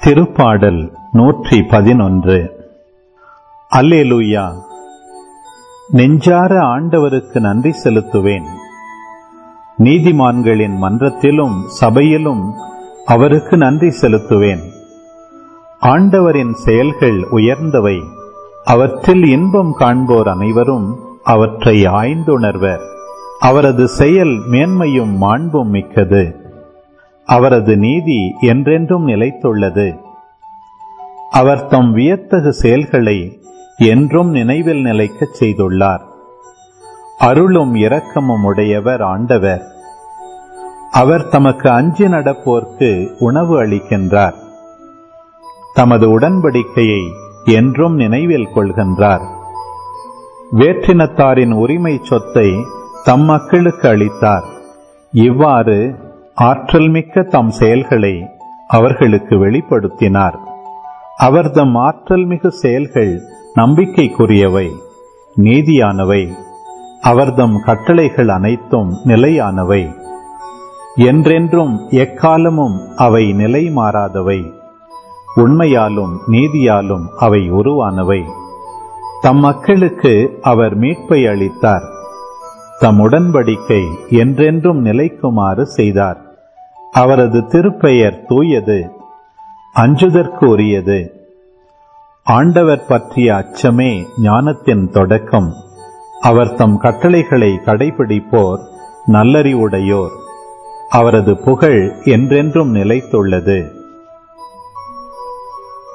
திருப்பாடல் நூற்றி பதினொன்று அல்லேலூயா நெஞ்சார ஆண்டவருக்கு நன்றி செலுத்துவேன் நீதிமான்களின் மன்றத்திலும் சபையிலும் அவருக்கு நன்றி செலுத்துவேன் ஆண்டவரின் செயல்கள் உயர்ந்தவை அவற்றில் இன்பம் காண்போர் அனைவரும் அவற்றை ஆய்ந்துணர்வர் அவரது செயல் மேன்மையும் மாண்பும் மிக்கது அவரது நீதி என்றென்றும் நிலைத்துள்ளது அவர் தம் வியத்தகு செயல்களை என்றும் நினைவில் நிலைக்கச் செய்துள்ளார் அருளும் இரக்கமும் உடையவர் ஆண்டவர் அவர் தமக்கு அஞ்சி நடப்போர்க்கு உணவு அளிக்கின்றார் தமது உடன்படிக்கையை என்றும் நினைவில் கொள்கின்றார் வேற்றினத்தாரின் உரிமை சொத்தை தம் மக்களுக்கு அளித்தார் இவ்வாறு ஆற்றல் மிக்க தம் செயல்களை அவர்களுக்கு வெளிப்படுத்தினார் அவர் தம் ஆற்றல் மிகு செயல்கள் நம்பிக்கைக்குரியவை நீதியானவை அவர்தம் கட்டளைகள் அனைத்தும் நிலையானவை என்றென்றும் எக்காலமும் அவை நிலை மாறாதவை உண்மையாலும் நீதியாலும் அவை உருவானவை தம் மக்களுக்கு அவர் மீட்பை அளித்தார் தம் உடன்படிக்கை என்றென்றும் நிலைக்குமாறு செய்தார் அவரது திருப்பெயர் தூயது அஞ்சுதற்கு உரியது ஆண்டவர் பற்றிய அச்சமே ஞானத்தின் தொடக்கம் அவர் தம் கட்டளைகளை கடைபிடிப்போர் நல்லறிவுடையோர் அவரது புகழ் என்றென்றும் நிலைத்துள்ளது